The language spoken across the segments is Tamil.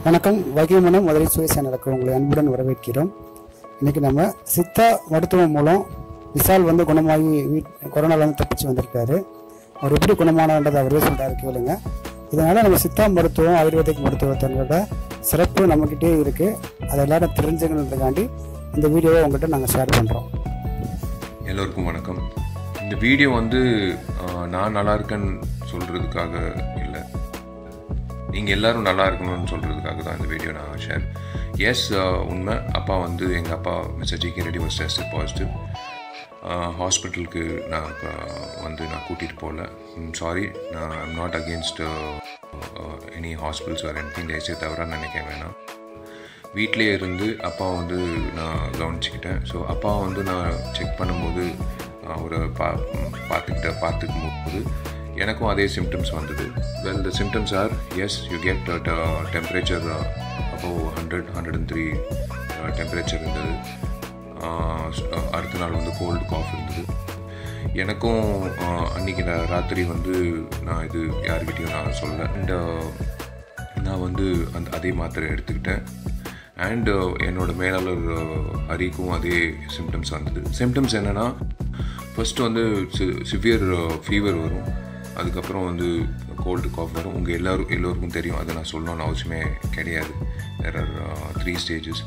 வணக்கம் வைகமனம் மதுரை சுய சேனலுக்கு உங்களை அன்புடன் வரவேற்கிறோம் இன்னைக்கு நம்ம சித்தா மருத்துவம் மூலம் விசால் வந்து குணமாகி வீட் கொரோனால வந்து தப்பிச்சு வந்திருக்காரு அவர் எப்படி குணமானன்றதை அவரே சொல்றாரு கேளுங்க இதனால நம்ம சித்தா மருத்துவம் ஆயுர்வேதிக் மருத்துவத்தினோட சிறப்பு நம்மக்கிட்டே இருக்கு அதை எல்லாரும் தெரிஞ்சுக்கணுன்றதுக்காண்டி இந்த வீடியோவை உங்கள்கிட்ட நாங்கள் ஷேர் பண்ணுறோம் எல்லோருக்கும் வணக்கம் இந்த வீடியோ வந்து ஆஹ், நான் நல்லா இருக்கேன்னு சொல்கிறதுக்காக இல்லை நீங்கள் எல்லாரும் நல்லா இருக்கணும்னு சொல்கிறதுக்காக தான் இந்த வீடியோ நான் ஷேர் எஸ் உண்மை அப்பா வந்து எங்கள் அப்பா mister G K Reddy was test positive ஹாஸ்பிட்டலுக்கு நான் இப்போ வந்து நான் கூட்டிகிட்டு போகல சாரி நான் I'm not against any hospitals or anything தயவுசெய்து தவிர நினைக்க வேணாம் வீட்டிலே இருந்து அப்பா வந்து நான் கவனிச்சுக்கிட்டேன் ஸோ அப்பா வந்து நான் செக் பண்ணும்போது அவரை பா பார்த்துக்கிட்ட பார்த்துக்கும் போது எனக்கும் அதே சிம்டம்ஸ் வந்தது well the symptoms are yes you get temperature above hundred hundred and three temperature இருந்தது ஆஹ் அடுத்த நாள் வந்து கோல்டு காஃப் இருந்தது எனக்கும் ஆஹ் அன்னைக்கு நான் ராத்திரி வந்து நான் இது யார்கிட்டயும் நான் சொல்லலை அண்ட் நான் வந்து அந்த அதே மாத்திரை எடுத்துக்கிட்டேன் அண்டு என்னோட மேலாளர் அஹ், ஹரிக்கும் அதே சிம்டம்ஸ் வந்தது சிம்டம்ஸ் என்னென்னா ஃபர்ஸ்ட் வந்து சிவியர் ஃபீவர் வரும் அதுக்கப்புறம் வந்து கோல்டு காஃப் வரும் உங்கள் எல்லாரும் எல்லோருக்கும் தெரியும் அதை நான் சொல்லணும்னு அவசியமே கிடையாது வேற த்ரீ ஸ்டேஜஸ்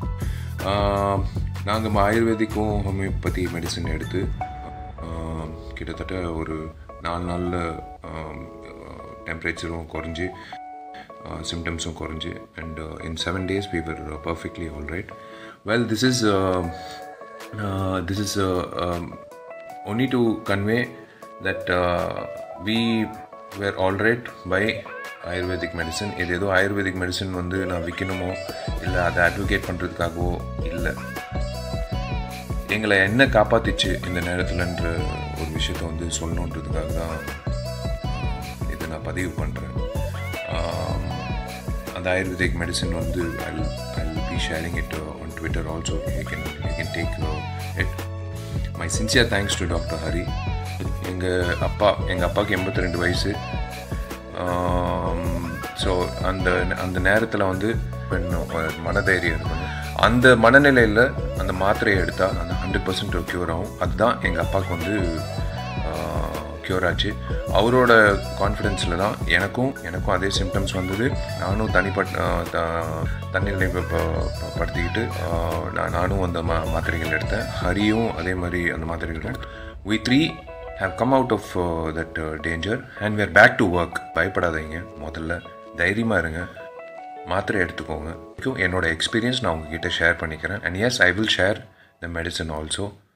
நாங்கள் ஆயுர்வேதிக்கும் ஹோமியோபதி மெடிசன் எடுத்து ஆஹ், கிட்டத்தட்ட ஒரு நாலு நாளில் டெம்பரேச்சரும் குறைஞ்சி சிம்டம்ஸும் குறைஞ்சி and in seven days we were uh, perfectly all right well this is uh, uh, this is uh, um, only to convey that uh, we were all right by ayurvedic medicine இது ஏதோ ஆயுர்வேதிக் மெடிசன் வந்து நான் விற்கணுமோ இல்லை அதை அட்வொகேட் பண்ணுறதுக்காகவோ இல்லை எங்களை என்ன காப்பாத்திச்சு இந்த நேரத்தில்ன்ற ஒரு விஷயத்த வந்து சொல்லணுன்றதுக்காக தான் இதை நான் பதிவு பண்ணுறேன் அந்த ஆயுர்வேதிக் மெடிசன் வந்து I I be sharing it on Twitter also you can you can take it my sincere thanks to doctor Hari எங்கள் அப்பா எங்கள் அப்பாவுக்கு எண்பத்தி ரெண்டு வயசு ஸோ அந்த அந்த நேரத்தில் வந்து இன்னும் மனதைரியம் இருக்கணும் அந்த மனநிலையில் அந்த மாத்திரையை எடுத்தால் அந்த ஹண்ட்ரட் பர்சன்ட் க்யூர் ஆகும் அதுதான் எங்கள் அப்பாவுக்கு வந்து க்யூர் ஆச்சு அவரோட கான்ஃபிடென்ஸில் தான் எனக்கும் எனக்கும் அதே சிம்டம்ஸ் வந்தது நானும் தனிப்பட் ஆஹ் த- தன்னிலை ப- ப- படுத்திக்கிட்டு ஆஹ் நான் நானும் அந்த மா மாத்திரைகள் எடுத்தேன் ஹரியும் அதே மாதிரி அந்த மாத்திரைகள் we three have come out of that danger and we are back to work பயப்படாதீங்க முதல்ல தைரியமாக இருங்க மாத்திரை எடுத்துக்கோங்க என்னோட எக்ஸ்பீரியன்ஸ் நான் உங்ககிட்ட ஷேர் பண்ணிக்கிறேன் and yes I will share the medicine also